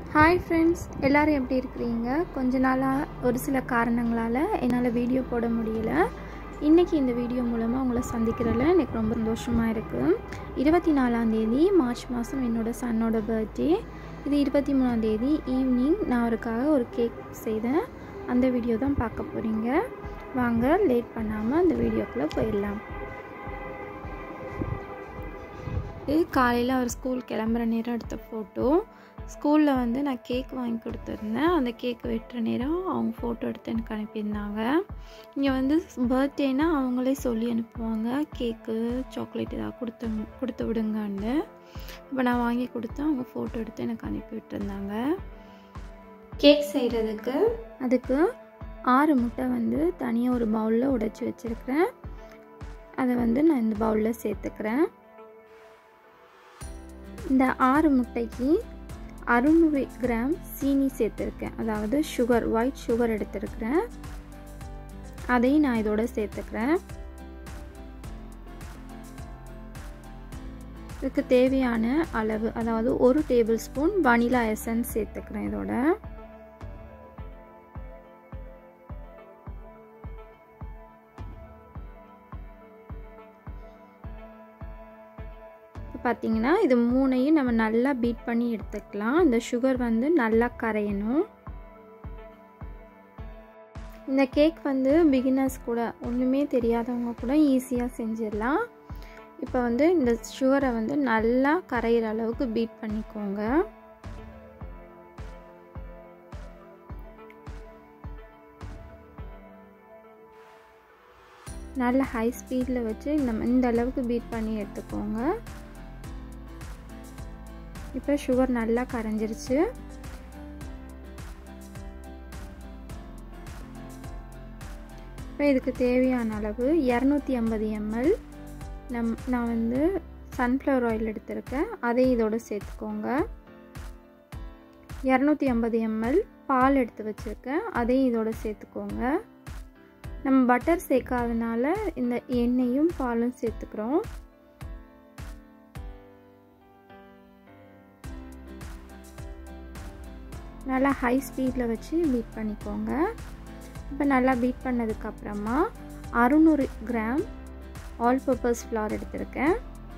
hi friends எல்லோரும் எப்படி இருக்கிறீங்க கொஞ்ச நாளாக ஒரு சில காரணங்களால் என்னால் வீடியோ போட முடியல இன்றைக்கி இந்த வீடியோ மூலமாக உங்களை சந்திக்கிறதுல எனக்கு ரொம்ப சந்தோஷமாக இருக்குது இருபத்தி நாலாந்தேதி மார்ச் மாதம் என்னோடய சன்னோட பர்த்டே இது இருபத்தி மூணாந்தேதி ஈவினிங் நான் அவருக்காக ஒரு கேக் செய்தேன் அந்த வீடியோ தான் பார்க்க போகிறீங்க வாங்க லேட் பண்ணாமல் அந்த வீடியோக்குள்ளே போயிடலாம் இது காலையில் அவர் ஸ்கூல் கிளம்புற நேரம் எடுத்த ஃபோட்டோ ஸ்கூலில் வந்து நான் கேக் வாங்கி கொடுத்துருந்தேன் அந்த கேக் வெட்டுற நேரம் அவங்க ஃபோட்டோ எடுத்து எனக்கு அனுப்பியிருந்தாங்க இங்கே வந்து பர்த்டேனா அவங்களே சொல்லி அனுப்புவாங்க கேக்கு சாக்லேட் ஏதாவது கொடுத்து கொடுத்து விடுங்கன்னு இப்போ நான் வாங்கி கொடுத்து அவங்க ஃபோட்டோ எடுத்து எனக்கு அனுப்பி விட்டுருந்தாங்க கேக் செய்கிறதுக்கு அதுக்கு ஆறு முட்டை வந்து தனியாக ஒரு பவுலில் உடைச்சி வச்சுருக்கிறேன் அதை வந்து நான் இந்த பவுலில் சேர்த்துக்கிறேன் இந்த ஆறு முட்டைக்கு அறுநூறு கிராம் சீனி சேர்த்துருக்கேன் அதாவது சுகர் ஒயிட் சுகர் எடுத்துருக்கிறேன் அதையும் நான் இதோட சேர்த்துக்கிறேன் இதுக்கு தேவையான அளவு அதாவது ஒரு டேபிள் ஸ்பூன் வனிலா எசன்ஸ் சேர்த்துக்கிறேன் இதோட பார்த்தீங்கன்னா இது மூணையும் நம்ம நல்லா பீட் பண்ணி எடுத்துக்கலாம் இந்த சுகர் வந்து நல்லா கரையணும் இந்த கேக் வந்து பிகினர்ஸ் கூட ஒன்றுமே தெரியாதவங்க கூட ஈஸியாக செஞ்சிடலாம் இப்போ வந்து இந்த சுகரை வந்து நல்லா கரையிற அளவுக்கு பீட் பண்ணிக்கோங்க நல்ல ஹை ஸ்பீடில் வச்சு இந்த இந்த அளவுக்கு பீட் பண்ணி எடுத்துக்கோங்க இப்போ சுகர் நல்லா கரைஞ்சிருச்சு இப்போ இதுக்கு தேவையான அளவு இரநூத்தி ஐம்பது எம்எல் நம் நான் வந்து சன்ஃப்ளவர் ஆயில் எடுத்திருக்கேன் அதை இதோடு சேர்த்துக்கோங்க இரநூத்தி ஐம்பது எம்எல் பால் எடுத்து வச்சுருக்கேன் அதையும் இதோட சேர்த்துக்கோங்க நம்ம பட்டர் சேர்க்காதனால இந்த எண்ணெயும் பாலும் சேர்த்துக்கிறோம் நல்லா ஹை ஸ்பீடில் வச்சு பீட் பண்ணிக்கோங்க இப்போ நல்லா பீட் பண்ணதுக்கப்புறமா அறுநூறு கிராம் ஆல் பர்பஸ் ஃப்ளார் எடுத்திருக்கேன்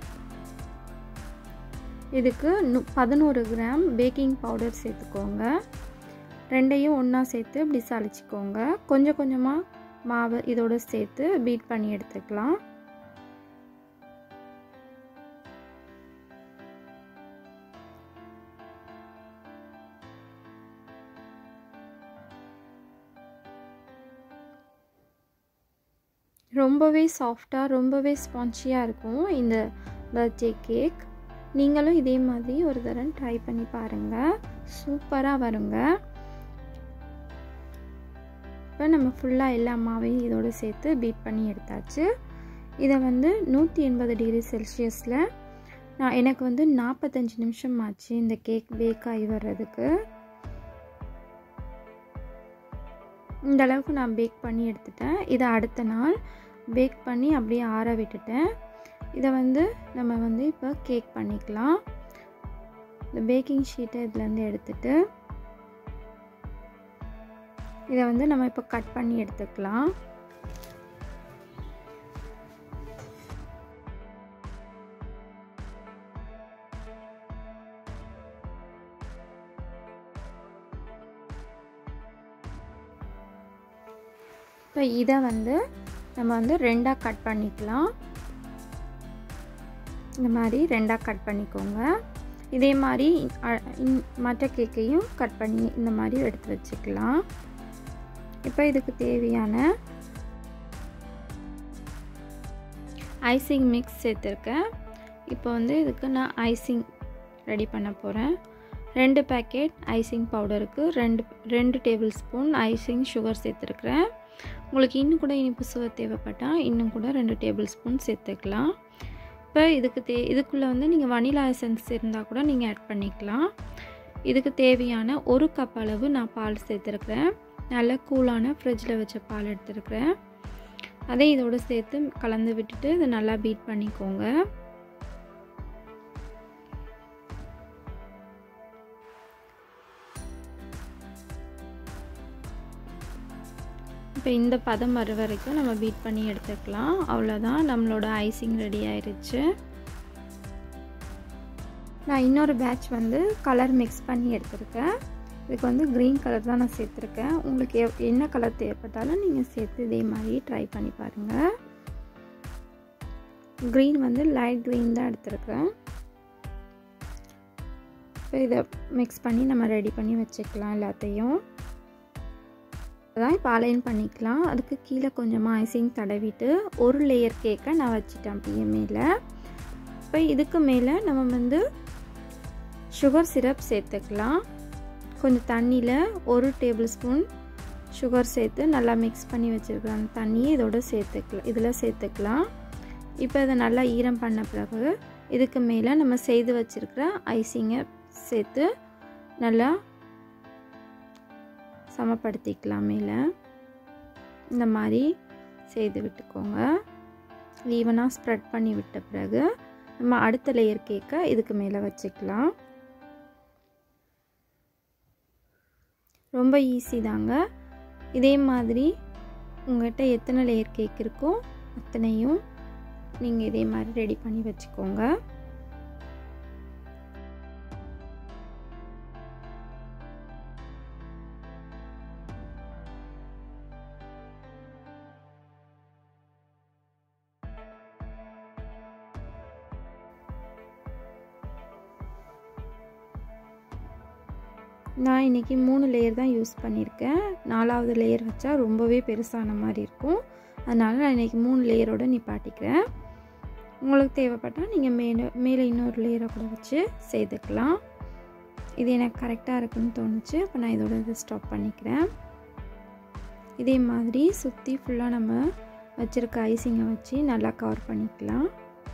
இதுக்கு நு பதினோரு கிராம் பேக்கிங் பவுடர் சேர்த்துக்கோங்க ரெண்டையும் ஒன்றா சேர்த்து இப்படி சளிச்சிக்கோங்க கொஞ்சம் கொஞ்சமாக மாவு இதோடு சேர்த்து பீட் பண்ணி எடுத்துக்கலாம் ரொம்பவே சாஃப்டாக ரொம்பவே ஸ்பான்ச்சியாக இருக்கும் இந்த பர்த்டே கேக் நீங்களும் இதே மாதிரி ஒரு தரம் ட்ரை பண்ணி பாருங்கள் சூப்பராக வருங்க இப்போ நம்ம ஃபுல்லாக எல்லா மாவையும் இதோடு சேர்த்து பீட் பண்ணி எடுத்தாச்சு இதை வந்து நூற்றி எண்பது டிகிரி செல்சியஸில் நான் எனக்கு வந்து நாற்பத்தஞ்சு நிமிஷம் ஆச்சு இந்த கேக் பேக் ஆகி வர்றதுக்கு இந்த அளவுக்கு நான் பேக் பண்ணி எடுத்துட்டேன் இதை அடுத்த நாள் பேக் பண்ணி அப்படியே ஆற விட்டுட்டேன் இதை வந்து நம்ம வந்து இப்போ கேக் பண்ணிக்கலாம் இந்த பேக்கிங் ஷீட்டை இதுலேருந்து எடுத்துட்டு இதை வந்து நம்ம இப்போ கட் பண்ணி எடுத்துக்கலாம் இப்போ இதை வந்து நம்ம வந்து ரெண்டாக கட் பண்ணிக்கலாம் இந்த மாதிரி ரெண்டாக கட் பண்ணிக்கோங்க இதே மாதிரி மற்ற கேக்கையும் கட் பண்ணி இந்த மாதிரி எடுத்து வச்சுக்கலாம் இப்போ இதுக்கு தேவையான ஐசிங் மிக்ஸ் சேர்த்துருக்கேன் இப்போ வந்து இதுக்கு நான் ஐசிங் ரெடி பண்ண போகிறேன் ரெண்டு பேக்கெட் ஐசிங் பவுடருக்கு ரெண்டு ரெண்டு டேபிள் ஸ்பூன் ஐசிங் சுகர் சேர்த்துருக்குறேன் உங்களுக்கு இன்னும் கூட இனிப்பு சுவை தேவைப்பட்டால் இன்னும் கூட ரெண்டு டேபிள் ஸ்பூன் சேர்த்துக்கலாம் இப்போ இதுக்கு தே இதுக்குள்ளே வந்து நீங்கள் வனிலா எசன்ஸ் இருந்தால் கூட நீங்கள் ஆட் பண்ணிக்கலாம் இதுக்கு தேவையான ஒரு கப் அளவு நான் பால் சேர்த்துருக்குறேன் நல்ல கூலான ஃப்ரிட்ஜில் வச்ச பால் எடுத்துருக்குறேன் அதை இதோடு சேர்த்து கலந்து விட்டுட்டு இதை நல்லா பீட் பண்ணிக்கோங்க இப்போ இந்த பதம் வர வரைக்கும் நம்ம பீட் பண்ணி எடுத்துக்கலாம் அவ்வளோதான் நம்மளோட ஐசிங் ரெடி ஆயிடுச்சு நான் இன்னொரு பேட்ச் வந்து கலர் மிக்ஸ் பண்ணி எடுத்திருக்கேன் இதுக்கு வந்து க்ரீன் கலர் தான் நான் சேர்த்துருக்கேன் உங்களுக்கு எவ் என்ன கலர் தேவைப்பட்டாலும் நீங்கள் சேர்த்து இதே மாதிரி ட்ரை பண்ணி பாருங்கள் க்ரீன் வந்து லைட் க்ரீன் தான் எடுத்திருக்கேன் இப்போ இதை மிக்ஸ் பண்ணி நம்ம ரெடி பண்ணி வச்சுக்கலாம் எல்லாத்தையும் அதான் இப்போ அலைன் பண்ணிக்கலாம் அதுக்கு கீழே கொஞ்சமாக ஐசிங் தடவிட்டு ஒரு லேயர் கேக்கை நான் வச்சுட்டேன் அப்படியே மேலே இப்போ இதுக்கு மேலே நம்ம வந்து சுகர் சிரப் சேர்த்துக்கலாம் கொஞ்சம் தண்ணியில் ஒரு டேபிள் ஸ்பூன் சுகர் சேர்த்து நல்லா மிக்ஸ் பண்ணி வச்சுருக்கிற அந்த தண்ணியை இதோட சேர்த்துக்கலாம் இதில் சேர்த்துக்கலாம் இப்போ இதை நல்லா ஈரம் பண்ண பிறகு இதுக்கு மேலே நம்ம செய்து வச்சுருக்கிற ஐசிங்கை சேர்த்து நல்லா சமப்படுத்திக்கலாம் மேலே இந்த மாதிரி செய்து விட்டுக்கோங்க ஈவனாக ஸ்ப்ரெட் பண்ணி விட்ட பிறகு நம்ம அடுத்த லேயர் கேக்கை இதுக்கு மேலே வச்சுக்கலாம் ரொம்ப ஈஸி தாங்க இதே மாதிரி உங்கள்கிட்ட எத்தனை லேயர் கேக் இருக்கோ அத்தனையும் நீங்கள் இதே மாதிரி ரெடி பண்ணி வச்சுக்கோங்க நான் இன்றைக்கி மூணு லேயர் தான் யூஸ் பண்ணியிருக்கேன் நாலாவது லேயர் வச்சா ரொம்பவே பெருசான மாதிரி இருக்கும் அதனால் நான் இன்றைக்கி மூணு லேயரோடு நிப்பாட்டிக்கிறேன் உங்களுக்கு தேவைப்பட்டால் நீங்கள் மேலே மேலே இன்னொரு லேயரை கூட வச்சு செய்துக்கலாம் இது எனக்கு கரெக்டாக இருக்குன்னு தோணுச்சு அப்போ நான் இதோட இதை ஸ்டாப் பண்ணிக்கிறேன் இதே மாதிரி சுற்றி ஃபுல்லாக நம்ம வச்சுருக்க ஐசிங்கை வச்சு நல்லா கவர் பண்ணிக்கலாம்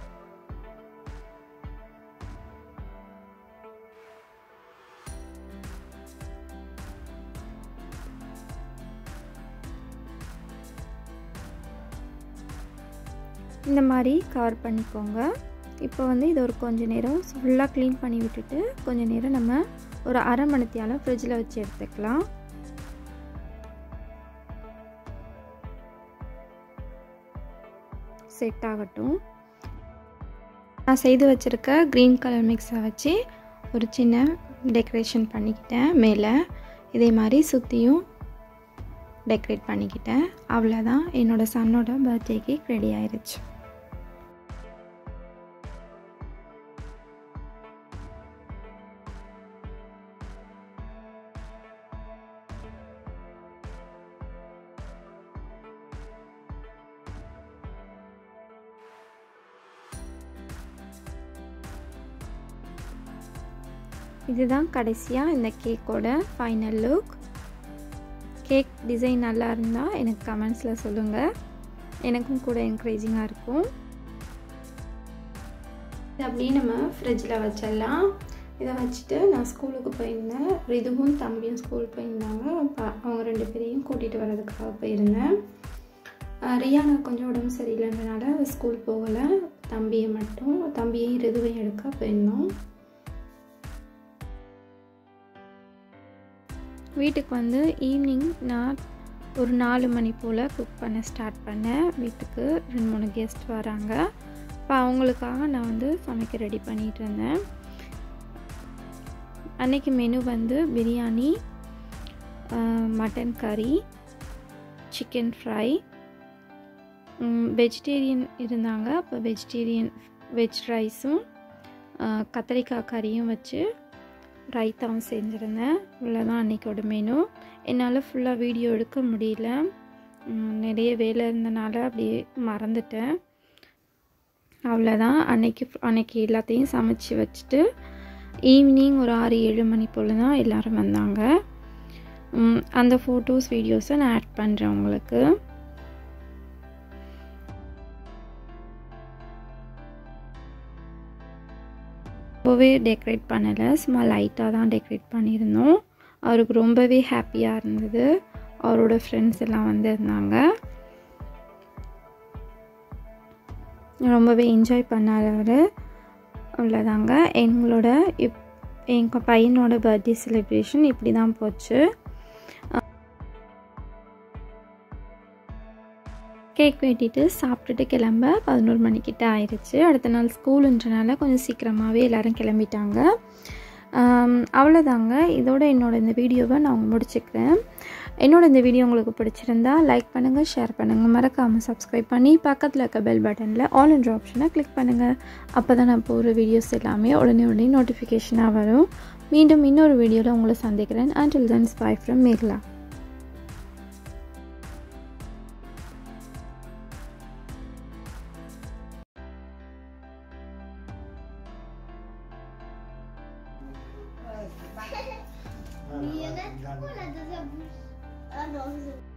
இந்த மாதிரி கவர் பண்ணிக்கோங்க இப்போ வந்து இது ஒரு கொஞ்ச நேரம் ஃபுல்லாக க்ளீன் பண்ணி விட்டுட்டு கொஞ்ச நேரம் நம்ம ஒரு அரை மணித்தியால் ஃப்ரிட்ஜில் வச்சு எடுத்துக்கலாம் செட் ஆகட்டும் நான் செய்து வச்சுருக்க க்ரீன் கலர் மிக்ஸை வச்சு ஒரு சின்ன டெக்கரேஷன் பண்ணிக்கிட்டேன் மேலே இதே மாதிரி சுற்றியும் டெக்கரேட் பண்ணிக்கிட்டேன் அவ்வளோதான் என்னோடய சன்னோட பர்த்டே கேக் ரெடி ஆயிடுச்சு இதுதான் கடைசியாக இந்த கேக்கோட ஃபைனல் லுக் கேக் டிசைன் நல்லா இருந்தால் எனக்கு கமெண்ட்ஸில் சொல்லுங்கள் எனக்கும் கூட என்கரேஜிங்காக இருக்கும் இது அப்படியே நம்ம ஃப்ரிட்ஜில் வச்சிடலாம் இதை வச்சுட்டு நான் ஸ்கூலுக்கு போயிருந்தேன் ரிதுவும் தம்பியும் ஸ்கூல் போயிருந்தாங்க அப்போ அவங்க ரெண்டு பேரையும் கூட்டிகிட்டு வர்றதுக்காக போயிருந்தேன் ரியானா கொஞ்சம் உடம்பு சரியில்லைன்றனால ஸ்கூல் போகலை தம்பியை மட்டும் தம்பியையும் ரிதுவையும் எடுக்க போயிருந்தோம் வீட்டுக்கு வந்து ஈவினிங் நான் ஒரு நாலு மணி போல் குக் பண்ண ஸ்டார்ட் பண்ணேன் வீட்டுக்கு ரெண்டு மூணு கெஸ்ட் வராங்க இப்போ அவங்களுக்காக நான் வந்து சமைக்க ரெடி பண்ணிகிட்டு இருந்தேன் அன்றைக்கி மெனு வந்து பிரியாணி மட்டன் கறி சிக்கன் ஃப்ரை வெஜிடேரியன் இருந்தாங்க அப்போ வெஜிடேரியன் வெஜ் ரைஸும் கத்திரிக்காய் கறியும் வச்சு ரைத்தாவும் செஞ்சுருந்தேன் இவ்வளோதான் அன்றைக்கோட மெனு என்னால் ஃபுல்லாக வீடியோ எடுக்க முடியல நிறைய வேலை இருந்தனால அப்படியே மறந்துட்டேன் அவ்வளோதான் அன்னைக்கு அன்னைக்கு எல்லாத்தையும் சமைச்சு வச்சுட்டு ஈவினிங் ஒரு ஆறு ஏழு மணி போல் தான் எல்லோரும் வந்தாங்க அந்த ஃபோட்டோஸ் வீடியோஸை நான் ஆட் பண்ணுறேன் உங்களுக்கு ரொம்பவே டெக்கரேட் பண்ணலை சும்மா லைட்டாக தான் டெக்கரேட் பண்ணியிருந்தோம் அவருக்கு ரொம்பவே ஹாப்பியாக இருந்தது அவரோட ஃப்ரெண்ட்ஸ் எல்லாம் வந்து இருந்தாங்க ரொம்பவே என்ஜாய் பண்ணார் அவர் அவ்வளோதாங்க எங்களோட இப் எங்கள் பையனோட பர்த்டே செலிப்ரேஷன் இப்படி தான் போச்சு கேக் வெட்டிட்டு சாப்பிட்டுட்டு கிளம்ப பதினோரு மணிக்கிட்ட ஆயிடுச்சு அடுத்த நாள் ஸ்கூலுன்றனால கொஞ்சம் சீக்கிரமாகவே எல்லோரும் கிளம்பிட்டாங்க அவ்வளோதாங்க இதோட என்னோட இந்த வீடியோவை நான் முடிச்சுக்கிறேன் என்னோட இந்த வீடியோ உங்களுக்கு பிடிச்சிருந்தா லைக் பண்ணுங்கள் ஷேர் பண்ணுங்கள் மறக்காமல் சப்ஸ்கிரைப் பண்ணி பக்கத்தில் இருக்க பெல் பட்டனில் ஆல் என்ற ஆப்ஷனை கிளிக் பண்ணுங்கள் அப்போ தான் நான் போகிற வீடியோஸ் எல்லாமே உடனே உடனே நோட்டிஃபிகேஷனாக வரும் மீண்டும் இன்னொரு வீடியோவில் உங்களை சந்திக்கிறேன் until then spy from Megala Millionnaire, pourquoi la deuxième bouche Ah non, je-